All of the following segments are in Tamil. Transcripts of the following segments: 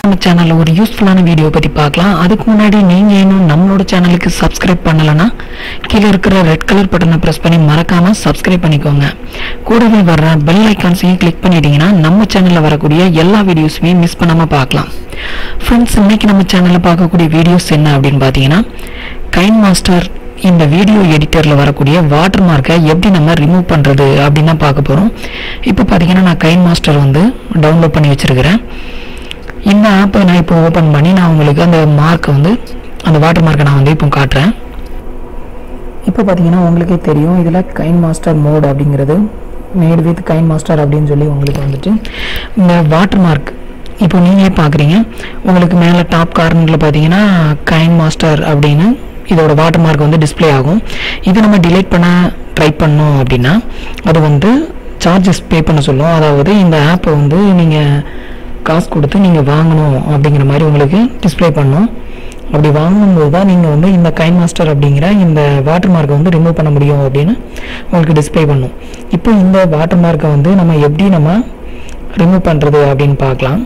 நம்ம சேனலில் ஒரு யூஸ்ஃபுல்லான வீடியோ பற்றி பார்க்கலாம் அதுக்கு முன்னாடி நீங்கள் இன்னும் நம்மளோட சேனலுக்கு சப்ஸ்கிரைப் பண்ணலைன்னா கீழே இருக்கிற ரெட் கலர் பட்டனை ப்ரெஸ் பண்ணி மறக்காமல் சப்ஸ்கிரைப் பண்ணிக்கோங்க கூடவே வர்ற பெல் ஐக்கான்ஸையும் கிளிக் பண்ணிட்டீங்கன்னா நம்ம சேனலில் வரக்கூடிய எல்லா வீடியோஸுமே மிஸ் பண்ணாமல் பார்க்கலாம் ஃப்ரெண்ட்ஸ் இன்னைக்கு நம்ம சேனலில் பார்க்கக்கூடிய வீடியோஸ் என்ன அப்படின்னு பார்த்தீங்கன்னா கைன் மாஸ்டர் இந்த வீடியோ எடிட்டரில் வரக்கூடிய வாட்டர் மார்க்கை எப்படி நம்ம ரிமூவ் பண்ணுறது அப்படின்னு தான் பார்க்க போகிறோம் இப்போ பார்த்தீங்கன்னா நான் கைன் மாஸ்டர் வந்து டவுன்லோட் பண்ணி வச்சுருக்கிறேன் இந்த ஆப்பை நான் இப்போ ஓப்பன் பண்ணி நான் உங்களுக்கு அந்த மார்க்கை வந்து அந்த வாட்டர் மார்க்கை நான் வந்து இப்போ காட்டுறேன் இப்போ பார்த்தீங்கன்னா உங்களுக்கே தெரியும் இதில் கைன் மாஸ்டர் மோட் அப்படிங்கிறது மேட் வித் கைன் மாஸ்டர் அப்படின்னு சொல்லி உங்களுக்கு வந்துட்டு இந்த வாட்டர் மார்க் இப்போ நீங்களே பார்க்குறீங்க உங்களுக்கு மேலே டாப் கார்னரில் பார்த்தீங்கன்னா கைன் மாஸ்டர் அப்படின்னு இதோட வாட்டர் மார்க் வந்து டிஸ்ப்ளே ஆகும் இதை நம்ம டிலீட் பண்ண ட்ரை பண்ணோம் அப்படின்னா அது வந்து சார்ஜஸ் பே பண்ண சொல்லும் அதாவது இந்த ஆப்பை வந்து நீங்கள் காசு கொடுத்து நீங்கள் வாங்கணும் அப்படிங்கிற மாதிரி உங்களுக்கு டிஸ்ப்ளே பண்ணும் அப்படி வாங்கும்போது தான் நீங்கள் வந்து இந்த கைன் மாஸ்டர் அப்படிங்கிற இந்த வாட்டர் மார்க்கை வந்து ரிமூவ் பண்ண முடியும் அப்படின்னு உங்களுக்கு டிஸ்ப்ளே பண்ணும் இப்போ இந்த வாட்டர் மார்க்கை வந்து நம்ம எப்படி நம்ம ரிமூவ் பண்ணுறது அப்படின்னு பார்க்கலாம்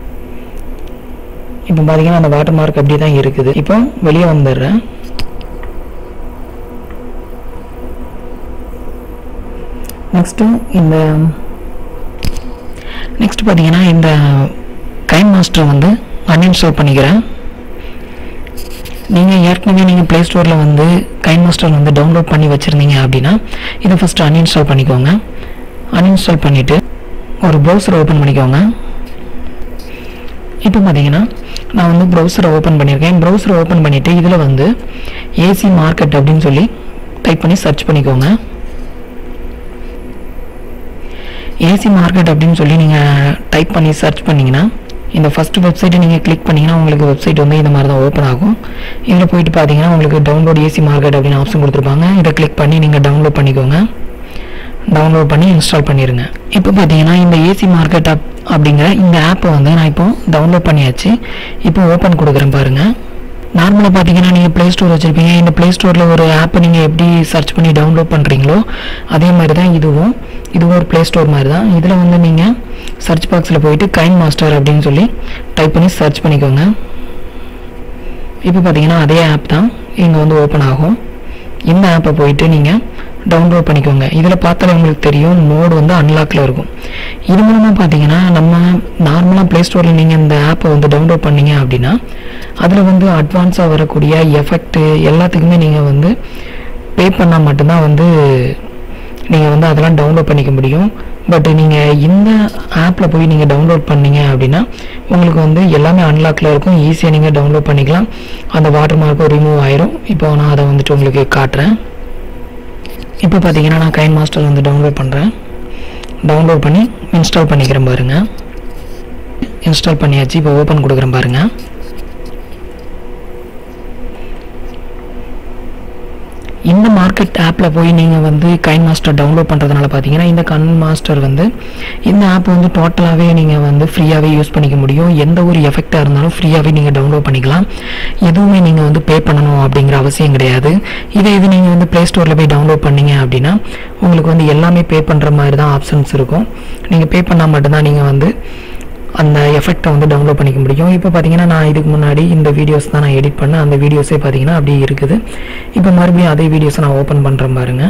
இப்போ பார்த்தீங்கன்னா அந்த வாட்டர் மார்க் அப்படி தான் இருக்குது இப்போ வெளியே வந்துடுறேன் நெக்ஸ்ட்டு இந்த நெக்ஸ்ட் பார்த்தீங்கன்னா இந்த கைன் மாஸ்டர் வந்து அன்இன்ஸ்டால் பண்ணிக்கிறேன் நீங்கள் ஏற்கனவே நீங்கள் ப்ளே ஸ்டோரில் வந்து கைன் மாஸ்டர் வந்து டவுன்லோட் பண்ணி வச்சுருந்தீங்க அப்படின்னா இதை ஃபஸ்ட்டு அன்இன்ஸ்டால் பண்ணிக்கோங்க அன்இன்ஸ்டால் பண்ணிவிட்டு ஒரு ப்ரௌசரை ஓப்பன் பண்ணிக்கோங்க இப்போ பார்த்தீங்கன்னா நான் வந்து ப்ரௌசரை ஓப்பன் பண்ணியிருக்கேன் ப்ரௌசரை ஓப்பன் பண்ணிவிட்டு இதில் வந்து ஏசி மார்க்கெட் அப்படின்னு சொல்லி டைப் பண்ணி சர்ச் பண்ணிக்கோங்க ஏசி மார்க்கெட் அப்படின்னு சொல்லி நீங்கள் டைப் பண்ணி சர்ச் பண்ணிங்கன்னா இந்த ஃபஸ்ட் வெப்சைட்டை நீங்கள் கிளிக் பண்ணிங்கன்னா உங்களுக்கு வெப்சைட் வந்து இந்த மாதிரி தான் ஓப்பன் ஆகும் இதில் போயிட்டு பார்த்தீங்கன்னா உங்களுக்கு டவுன்லோட் ஏசி மார்க்கெட் அப்படின்னு ஆப்ஷன் கொடுத்துருப்பாங்க இதை கிளிக் பண்ணி நீங்கள் டவுன்லோட் பண்ணிக்கோங்க டவுன்லோட் பண்ணி இன்ஸ்டால் பண்ணிடுங்க இப்போ பார்த்தீங்கன்னா இந்த ஏசி மார்க்கெட் அப் அப்படிங்கிற இந்த ஆப்பை வந்து நான் இப்போ டவுன்லோட் பண்ணியாச்சு இப்போ ஓப்பன் கொடுக்குறேன் பாருங்கள் நார்மலாக பார்த்தீங்கன்னா நீங்கள் ப்ளே ஸ்டோர் வச்சுருப்பீங்க இந்த ப்ளே ஸ்டோரில் ஒரு ஆப்பை நீங்கள் எப்படி சர்ச் பண்ணி டவுன்லோட் பண்ணுறீங்களோ அதே மாதிரி தான் இதுவும் இதுவும் ஒரு ப்ளே ஸ்டோர் மாதிரி தான் இதில் வந்து நீங்கள் சர்ச் பாக்ஸில் போயிட்டு கைன் மாஸ்டர் அப்படின்னு சொல்லி டைப் பண்ணி சர்ச் பண்ணிக்கோங்க இப்போ பார்த்தீங்கன்னா அதே ஆப் தான் இங்கே வந்து ஓப்பன் ஆகும் இந்த ஆப்பை போயிட்டு நீங்கள் டவுன்லோட் பண்ணிக்கோங்க இதில் பார்த்தாலே உங்களுக்கு தெரியும் மோடு வந்து அன்லாக்கில் இருக்கும் இது மூலமாக பார்த்தீங்கன்னா நம்ம நார்மலாக ப்ளே ஸ்டோரில் நீங்கள் இந்த ஆப்பை வந்து டவுன்லோட் பண்ணீங்க அப்படின்னா அதில் வந்து அட்வான்ஸாக வரக்கூடிய எஃபெக்ட்டு எல்லாத்துக்குமே நீங்கள் வந்து பே பண்ணால் மட்டும்தான் வந்து நீங்கள் வந்து அதெல்லாம் டவுன்லோட் பண்ணிக்க முடியும் பட் நீங்கள் இந்த ஆப்பில் போய் நீங்கள் டவுன்லோட் பண்ணீங்க அப்படின்னா உங்களுக்கு வந்து எல்லாமே அன்லாக்கில் இருக்கும் ஈஸியாக நீங்கள் டவுன்லோட் பண்ணிக்கலாம் அந்த வாட்டர் மார்க்கும் ரிமூவ் ஆயிரும் இப்போ நான் அதை வந்துட்டு உங்களுக்கு காட்டுறேன் இப்போ பார்த்தீங்கன்னா நான் கைன் மாஸ்டர் வந்து டவுன்லோட் பண்ணுறேன் டவுன்லோட் பண்ணி இன்ஸ்டால் பண்ணிக்கிறேன் பாருங்கள் இன்ஸ்டால் பண்ணியாச்சு இப்போ ஓப்பன் கொடுக்குறேன் பாருங்கள் இந்த மார்க்கெட் ஆப்பில் போய் நீங்கள் வந்து கைன் மாஸ்டர் டவுன்லோட் பண்ணுறதுனால பார்த்தீங்கன்னா இந்த கன் மாஸ்டர் வந்து இந்த ஆப் வந்து டோட்டலாகவே நீங்கள் வந்து ஃப்ரீயாகவே யூஸ் பண்ணிக்க முடியும் எந்த ஒரு எஃபெக்டாக இருந்தாலும் ஃப்ரீயாகவே நீங்கள் டவுன்லோட் பண்ணிக்கலாம் எதுவுமே நீங்கள் வந்து பே பண்ணணும் அப்படிங்கிற அவசியம் கிடையாது இதே இது நீங்கள் வந்து ப்ளே ஸ்டோரில் போய் டவுன்லோட் பண்ணீங்க அப்படின்னா உங்களுக்கு வந்து எல்லாமே பே பண்ணுற மாதிரி தான் ஆப்ஷன்ஸ் இருக்கும் நீங்கள் பே பண்ணால் மட்டும்தான் நீங்கள் வந்து அந்த எஃபெக்டை வந்து டவுன்லோட் பண்ணிக்க முடியும் இப்போ பார்த்தீங்கன்னா நான் இதுக்கு முன்னாடி இந்த வீடியோஸ் தான் நான் எடிட் பண்ணேன் அந்த வீடியோஸே பார்த்தீங்கன்னா அப்படியே இருக்குது இப்போ மறுபடியும் அதே வீடியோஸை நான் ஓப்பன் பண்ணுறேன் பாருங்கள்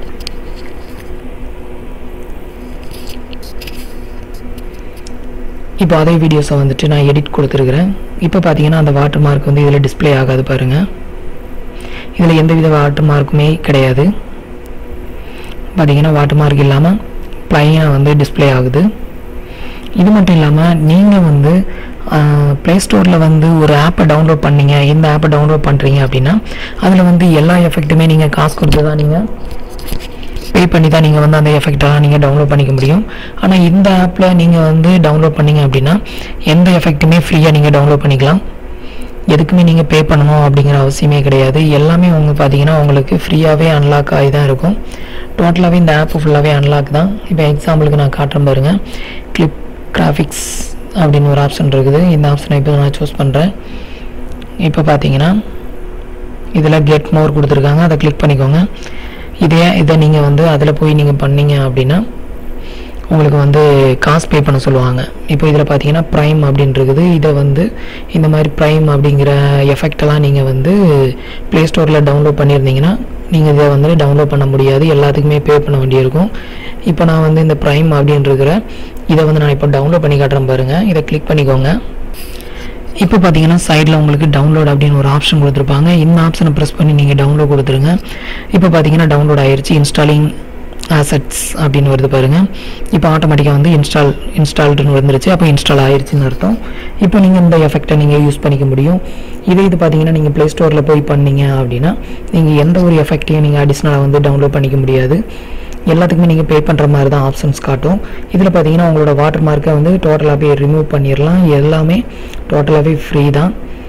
இப்போ அதே வீடியோஸை வந்துட்டு நான் எடிட் கொடுத்துருக்குறேன் இப்போ பார்த்தீங்கன்னா அந்த வாட்டர் மார்க் வந்து இதில் டிஸ்ப்ளே ஆகாது பாருங்கள் இதில் எந்த வித வாட்டர் மார்க்குமே கிடையாது பார்த்தீங்கன்னா வாட்டர் மார்க் இல்லாமல் ப்ளைனாக வந்து டிஸ்ப்ளே ஆகுது இது மட்டும் இல்லாமல் நீங்கள் வந்து ப்ளே ஸ்டோரில் வந்து ஒரு ஆப்பை டவுன்லோட் பண்ணீங்க இந்த ஆப்பை டவுன்லோட் பண்ணுறீங்க அப்படின்னா அதில் வந்து எல்லா எஃபெக்ட்டுமே நீங்கள் காசு கொடுத்து தான் நீங்கள் பே பண்ணி தான் நீங்கள் வந்து அந்த எஃபெக்டெல்லாம் நீங்கள் டவுன்லோட் பண்ணிக்க முடியும் ஆனால் இந்த ஆப்பில் நீங்கள் வந்து டவுன்லோட் பண்ணீங்க அப்படின்னா எந்த எஃபெக்ட்டுமே ஃப்ரீயாக நீங்கள் டவுன்லோட் பண்ணிக்கலாம் எதுக்குமே நீங்கள் பே பண்ணணும் அப்படிங்கிற அவசியமே கிடையாது எல்லாமே உங்க பார்த்தீங்கன்னா உங்களுக்கு ஃப்ரீயாகவே அன்லாக் ஆகி தான் இருக்கும் டோட்டலாகவே இந்த ஆப் ஃபுல்லாகவே அன்லாக் தான் இப்போ எக்ஸாம்பிளுக்கு நான் காட்டுறேன் பாருங்கள் கிளிப் கிராஃபிக்ஸ் அப்படின்னு ஒரு ஆப்ஷன் இருக்குது இந்த ஆப்ஷனை இப்போ நான் சூஸ் பண்ணுறேன் இப்போ பார்த்தீங்கன்னா இதில் கெட் மோர் கொடுத்துருக்காங்க அதை கிளிக் பண்ணிக்கோங்க இதே இதை நீங்கள் வந்து அதில் போய் நீங்கள் பண்ணீங்க அப்படின்னா உங்களுக்கு வந்து காசு பே பண்ண சொல்லுவாங்க இப்போ இதில் பார்த்தீங்கன்னா ப்ரைம் அப்படின்னு இருக்குது இதை வந்து இந்த மாதிரி ப்ரைம் அப்படிங்கிற எஃபெக்டெல்லாம் நீங்கள் வந்து ப்ளே ஸ்டோரில் டவுன்லோட் பண்ணியிருந்தீங்கன்னா நீங்கள் இதை வந்து டவுன்லோட் பண்ண முடியாது எல்லாத்துக்குமே பே பண்ண வேண்டியிருக்கும் இப்போ நான் வந்து இந்த ப்ரைம் அப்படின்னு இருக்கிற இதை வந்து நான் இப்போ டவுன்லோட் பண்ணி காட்டுறேன் பாருங்கள் இதை கிளிக் பண்ணிக்கோங்க இப்போ பார்த்தீங்கன்னா சைடில் உங்களுக்கு டவுன்லோட் அப்படின்னு ஒரு ஆப்ஷன் கொடுத்துருப்பாங்க இந்த ஆப்ஷனை ப்ரெஸ் பண்ணி நீங்கள் டவுன்லோட் கொடுத்துருங்க இப்போ பார்த்தீங்கன்னா டவுன்லோட் ஆயிருச்சு இன்ஸ்டாலிங் ஆசட்ஸ் அப்படின்னு வருது பாருங்க இப்போ ஆட்டோமேட்டிக்காக வந்து இன்ஸ்டால் இன்ஸ்டால்டுன்னு வந்துருச்சு அப்போ இன்ஸ்டால் ஆயிருச்சுன்னு அர்த்தம் இப்போ நீங்கள் இந்த எஃபெக்டை நீங்கள் யூஸ் பண்ணிக்க முடியும் இதே இது பார்த்தீங்கன்னா நீங்கள் ப்ளே ஸ்டோரில் போய் பண்ணீங்க அப்படின்னா நீங்கள் எந்த ஒரு எஃபெக்டையும் நீங்கள் அடிஷ்னலாக வந்து டவுன்லோட் பண்ணிக்க முடியாது எல்லாத்துக்குமே நீங்கள் பே பண்ணுற மாதிரி தான் ஆப்ஷன்ஸ் காட்டும் இதில் பார்த்தீங்கன்னா உங்களோட வாட்டர் மார்க்கை வந்து டோட்டலாகவே ரிமூவ் பண்ணிடலாம் எல்லாமே டோட்டலாகவே ஃப்ரீ தான்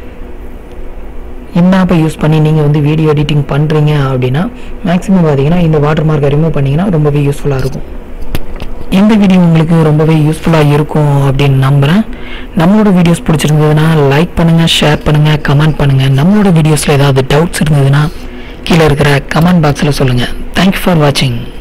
இந்த ஆப்பை யூஸ் பண்ணி நீங்கள் வந்து வீடியோ எடிட்டிங் பண்ணுறீங்க அப்படின்னா மேக்ஸிமம் பார்த்தீங்கன்னா இந்த வாட்டர் மார்க்கை ரிமூவ் பண்ணிங்கன்னா ரொம்பவே யூஸ்ஃபுல்லாக இருக்கும் இந்த வீடியோ உங்களுக்கு ரொம்பவே யூஸ்ஃபுல்லாக இருக்கும் அப்படின்னு நம்புகிறேன் நம்மளோட வீடியோஸ் பிடிச்சிருந்ததுன்னா லைக் பண்ணுங்கள் ஷேர் பண்ணுங்கள் கமெண்ட் பண்ணுங்கள் நம்மளோட வீடியோஸில் ஏதாவது டவுட்ஸ் இருந்ததுன்னா கீழே இருக்கிற கமெண்ட் பாக்ஸில் சொல்லுங்கள் தேங்க்யூ ஃபார் வாட்சிங்